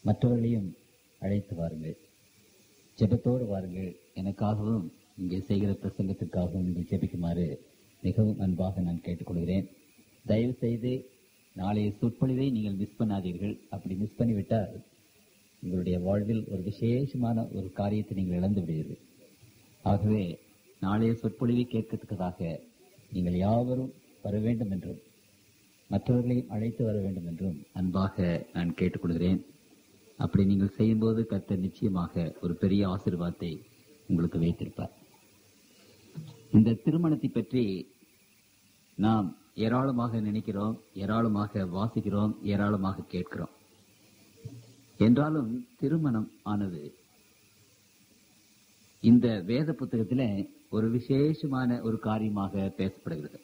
மற்றவர்களையும் அழைத்து வாருங்கள் ஜெபத்தோடு வாருங்கள் எனக்காகவும் இங்கே செய்கிற பிரசங்கத்திற்காகவும் நீங்கள் ஜெபிக்குமாறு மிகவும் அன்பாக நான் கேட்டுக்கொள்கிறேன் தயவு செய்து நாளைய சொற்பொழிவை நீங்கள் மிஸ் பண்ணாதீர்கள் அப்படி மிஸ் பண்ணிவிட்டால் உங்களுடைய வாழ்வில் ஒரு விசேஷமான ஒரு காரியத்தை நீங்கள் இழந்து விடுவீர்கள் ஆகவே நாளைய சொற்பொழிவை கேட்கத்தக்கதாக நீங்கள் யாவரும் வர வேண்டும் என்றும் மற்றவர்களையும் அழைத்து வர வேண்டும் என்றும் அன்பாக நான் கேட்டுக்கொள்கிறேன் அப்படி நீங்கள் செய்யும்போது கர்த்தர் நிச்சயமாக ஒரு பெரிய ஆசீர்வாதத்தை உங்களுக்கு வைத்திருப்பார் இந்த திருமணத்தை பற்றி நாம் ஏராளமாக நினைக்கிறோம் ஏராளமாக வாசிக்கிறோம் ஏராளமாக கேட்கிறோம் என்றாலும் திருமணம் ஆனது இந்த வேத புத்தகத்தில ஒரு விசேஷமான ஒரு காரியமாக பேசப்படுகிறது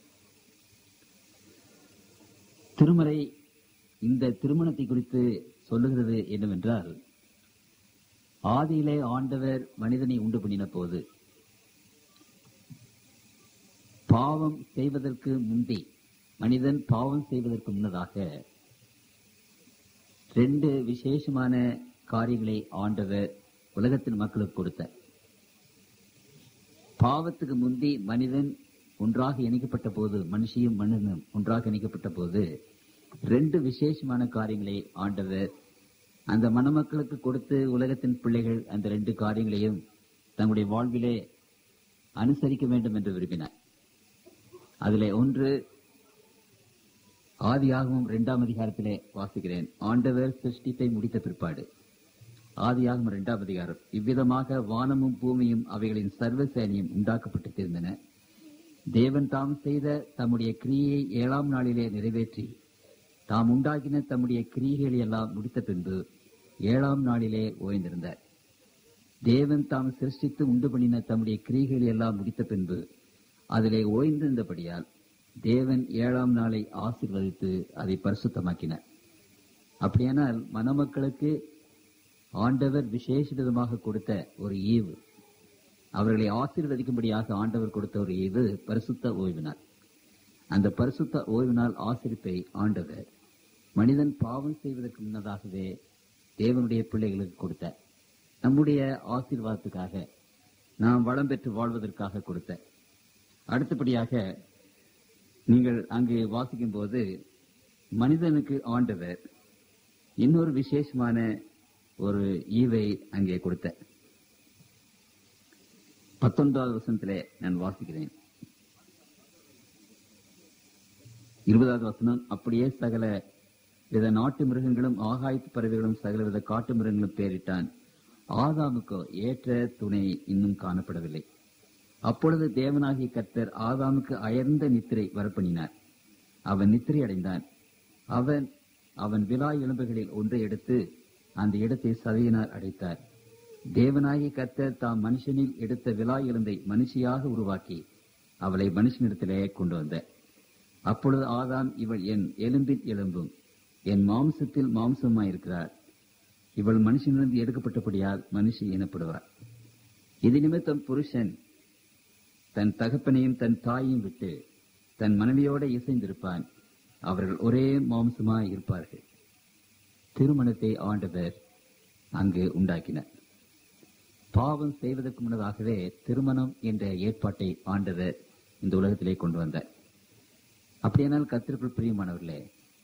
திருமறை இந்த திருமணத்தை குறித்து சொல்லுகிறது என்னவென்றால் ஆதியிலே ஆண்டவர் மனிதனை உண்டு பண்ணின போது பாவம் செய்வதற்கு முந்தி மனிதன் பாவம் செய்வதற்கு முன்னதாக ரெண்டு விசேஷமான காரியங்களை ஆண்டவர் உலகத்தின் மக்களுக்கு கொடுத்தார் பாவத்துக்கு முந்தி மனிதன் ஒன்றாக இணைக்கப்பட்ட போது மனுஷியும் மனிதனும் ஒன்றாக இணைக்கப்பட்ட போது ரெண்டு விசேஷமான காரியங்களை ஆண்டவர் அந்த மணமக்களுக்கு கொடுத்து உலகத்தின் பிள்ளைகள் அந்த ரெண்டு காரியங்களையும் தங்களுடைய வாழ்விலே அனுசரிக்க வேண்டும் என்று விரும்பினார் அதிலே ஒன்று ஆதியாகவும் இரண்டாம் அதிகாரத்திலே வாசிக்கிறேன் ஆண்டவர் சிருஷ்டிப்பை முடித்த பிற்பாடு ஆதியாகவும் இரண்டாம் அதிகாரம் இவ்விதமாக வானமும் பூமியும் அவைகளின் சர்வ சேனையும் உண்டாக்கப்பட்டு இருந்தன தேவன் தாம் செய்த தம்முடைய கிரியையை ஏழாம் நாளிலே நிறைவேற்றி தாம் உண்டாக்கின தம்முடைய கிரியைகளை எல்லாம் முடித்த பின்பு ஏழாம் நாளிலே ஓய்ந்திருந்தார் தேவன் தாம் சிருஷ்டித்து உண்டு பண்ணின தம்முடைய கிரியைகளை எல்லாம் முடித்த பின்பு அதிலே ஓய்ந்திருந்தபடியால் தேவன் ஏழாம் நாளை ஆசீர்வதித்து அதை பரிசுத்தமாக்கினார் அப்படியானால் மணமக்களுக்கு ஆண்டவர் விசேஷ விதமாக கொடுத்த ஒரு ஈவு அவர்களை ஆசீர்வதிக்கும்படியாக ஆண்டவர் கொடுத்த ஒரு ஈவு பரிசுத்த ஓய்வினார் அந்த பரிசுத்த ஓய்வினால் ஆசிரிப்பை ஆண்டவர் மனிதன் பாவம் செய்வதற்கு முன்னதாகவே தேவனுடைய பிள்ளைகளுக்கு கொடுத்தார் நம்முடைய ஆசீர்வாதத்துக்காக நாம் வளம் பெற்று வாழ்வதற்காக கொடுத்த அடுத்தபடியாக நீங்கள் அங்கு வாசிக்கும் போது மனிதனுக்கு ஆண்டவர் இன்னொரு விசேஷமான ஒரு ஈவை அங்கே கொடுத்த பத்தொன்பதாவது வசனத்திலே நான் வாசிக்கிறேன் இருபதாவது வசனம் அப்படியே சகல வித நாட்டு மிருகங்களும் ஆகாயத்து பறவைகளும் சகலவித காட்டு மிருகங்களும் பேரிட்டான் ஆதாமுக்கோ ஏற்ற துணை இன்னும் காணப்படவில்லை அப்பொழுது தேவனாகிய கர்த்தர் ஆதாமுக்கு அயர்ந்த நித்திரை வரப்பண்ணினார் அவன் நித்திரை அடைந்தான் அவன் அவன் விழா எலும்புகளில் ஒன்றை எடுத்து அந்த இடத்தை சதையினார் அடைத்தார் தேவனாகிய கர்த்தர் தாம் மனுஷனில் எடுத்த விழா எலும்பை மனுஷியாக உருவாக்கி அவளை மனுஷனிடத்திலே கொண்டு வந்தார் அப்பொழுது ஆதாம் இவள் என் எலும்பின் எலும்பும் என் மாம்சத்தில் மாம்சமாயிருக்கிறார் இவள் மனுஷனிலிருந்து எடுக்கப்பட்டபடியால் மனுஷி எனப்படுவார் இது நிமித்தம் புருஷன் தன் தகப்பனையும் தன் தாயையும் விட்டு தன் மனைவியோட இசைந்திருப்பான் அவர்கள் ஒரே மாம்சமாய் இருப்பார்கள் திருமணத்தை ஆண்டவர் அங்கு உண்டாக்கினார் பாவம் செய்வதற்கு முன்னதாகவே திருமணம் என்ற ஏற்பாட்டை ஆண்டவர் இந்த உலகத்திலே கொண்டு வந்தார் அப்படியானால் கத்திற்குள் பிரியமானவர்களே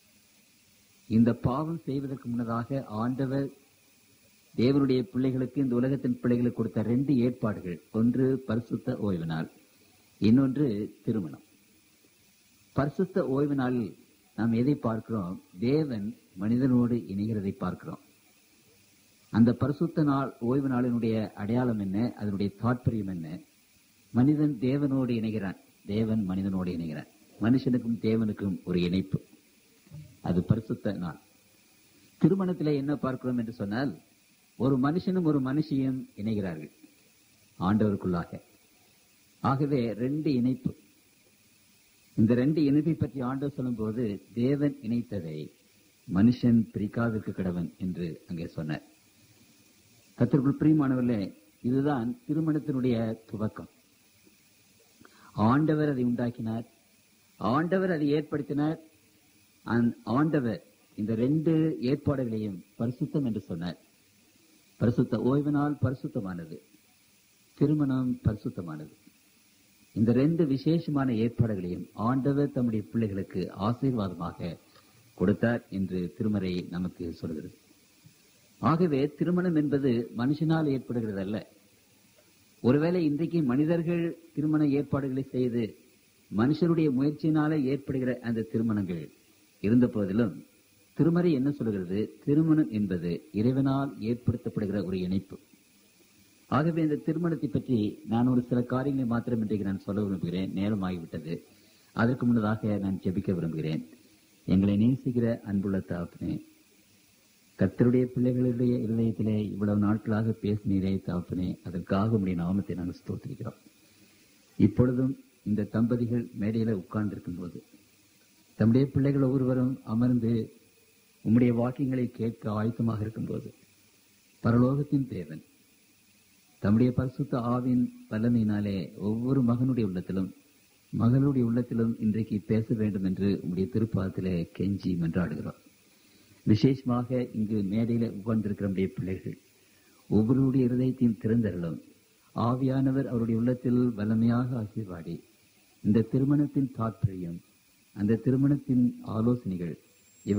இந்த பாவம் செய்வதற்கு முன்னதாக ஆண்டவர் தேவனுடைய பிள்ளைகளுக்கு இந்த உலகத்தின் பிள்ளைகளுக்கு கொடுத்த ரெண்டு ஏற்பாடுகள் ஒன்று பரிசுத்த ஓய்வு நாள் இன்னொன்று திருமணம் பரிசுத்த ஓய்வு நாளில் நாம் எதை பார்க்கிறோம் தேவன் மனிதனோடு இணைகிறதை பார்க்கிறோம் அந்த பரிசுத்த நாள் ஓய்வு நாளினுடைய அடையாளம் என்ன அதனுடைய தாற்பயம் என்ன மனிதன் தேவனோடு இணைகிறான் தேவன் மனிதனோடு இணைகிறான் மனுஷனுக்கும் தேவனுக்கும் ஒரு இணைப்பு அது பரிசுத்த நாள் திருமணத்திலே என்ன பார்க்கிறோம் என்று சொன்னால் ஒரு மனுஷனும் ஒரு மனுஷியும் இணைகிறார்கள் ஆண்டவருக்குள்ளாக ஆகவே ரெண்டு இணைப்பு இந்த ரெண்டு இணைப்பை பற்றி ஆண்டவர் சொல்லும்போது தேவன் இணைத்ததை மனுஷன் பிரிக்காதிருக்க கடவன் என்று அங்கே சொன்னார் கத்திற்குள் பிரியமானவர்களே இதுதான் திருமணத்தினுடைய துவக்கம் ஆண்டவர் அதை உண்டாக்கினார் ஆண்டவர் அதை ஏற்படுத்தினார் அந்த ஆண்டவர் இந்த ரெண்டு ஏற்பாடுகளையும் பரிசுத்தம் என்று சொன்னார் பரிசுத்த ஓய்வினால் பரிசுத்தமானது திருமணம் பரிசுத்தமானது இந்த ரெண்டு விசேஷமான ஏற்பாடுகளையும் ஆண்டவர் தம்முடைய பிள்ளைகளுக்கு ஆசீர்வாதமாக கொடுத்தார் என்று திருமறை நமக்கு சொல்கிறது ஆகவே திருமணம் என்பது மனுஷனால் ஏற்படுகிறது அல்ல ஒருவேளை இன்றைக்கு மனிதர்கள் திருமண ஏற்பாடுகளை செய்து மனுஷனுடைய முயற்சியினாலே ஏற்படுகிற அந்த திருமணங்கள் இருந்த போதிலும் திருமறை என்ன சொல்கிறது திருமணம் என்பது இறைவனால் ஏற்படுத்தப்படுகிற ஒரு இணைப்பு ஆகவே இந்த திருமணத்தை பற்றி நான் ஒரு சில காரியங்களை மாத்திரம் இன்றைக்கு நான் சொல்ல விரும்புகிறேன் நேரம் ஆகிவிட்டது அதற்கு முன்னதாக நான் ஜெபிக்க விரும்புகிறேன் எங்களை நேசிக்கிற அன்புள்ள தாப்பனே கர்த்தருடைய பிள்ளைகளுடைய இருதயத்திலே இவ்வளவு நாட்களாக பேசினீரே தாப்பனே அதற்காக உடைய நாமத்தை நாங்கள் ஸ்தோத்திரிக்கிறோம் இப்பொழுதும் இந்த தம்பதிகள் மேடையில உட்கார்ந்திருக்கும் போது தம்முடைய பிள்ளைகள் ஒவ்வொருவரும் அமர்ந்து உம்முடைய வாக்கியங்களை கேட்க ஆயத்தமாக இருக்கும்போது பரலோகத்தின் தேவன் தம்முடைய பரிசுத்த ஆவின் வல்லமையினாலே ஒவ்வொரு மகனுடைய உள்ளத்திலும் மகளுடைய உள்ளத்திலும் இன்றைக்கு பேச வேண்டும் என்று உம்முடைய திருப்பாதத்திலே கெஞ்சி மன்றாடுகிறோம் விசேஷமாக இங்கு மேடையில உட்கார்ந்திருக்கிற நம்முடைய பிள்ளைகள் ஒவ்வொருடைய இருதயத்தையும் திறந்தரலும் ஆவியானவர் அவருடைய உள்ளத்தில் வல்லமையாக ஆசீர்வாடி இந்த திருமணத்தின் தாற்பயம் அந்த திருமணத்தின் ஆலோசனைகள்